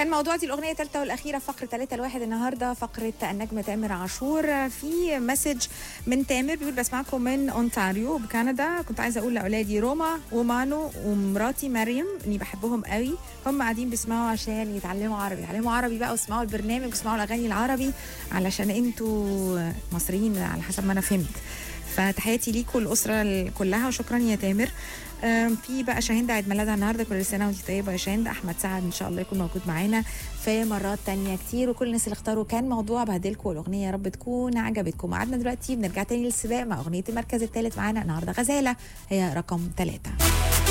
كان موضوع دي الاغنيه الثالثه والاخيره فقره ثلاثة الواحد النهارده فقره النجم تامر عاشور في مسج من تامر بيقول بسمعكم من اونتاريو بكندا كنت عايزه اقول لاولادي روما ومانو ومراتي مريم اني بحبهم قوي هم قاعدين بيسمعوا عشان يتعلموا عربي يتعلموا عربي بقى ويسمعوا البرنامج ويسمعوا الاغاني العربي علشان انتوا مصريين على حسب ما انا فهمت فتحياتي ليكوا الاسره كلها وشكرا يا تامر آم، في بقى شاهين عيد ميلادها النهارده كل سنه وانت طيبه يا شاهين احمد سعد ان شاء الله يكون موجود معانا في مرات تانية كتير وكل الناس اللي اختاروا كان موضوع بهدلكم والاغنيه يا رب تكون عجبتكم قعدنا دلوقتي بنرجع تاني للسباق مع اغنيه المركز الثالث معانا النهارده غزاله هي رقم ثلاثة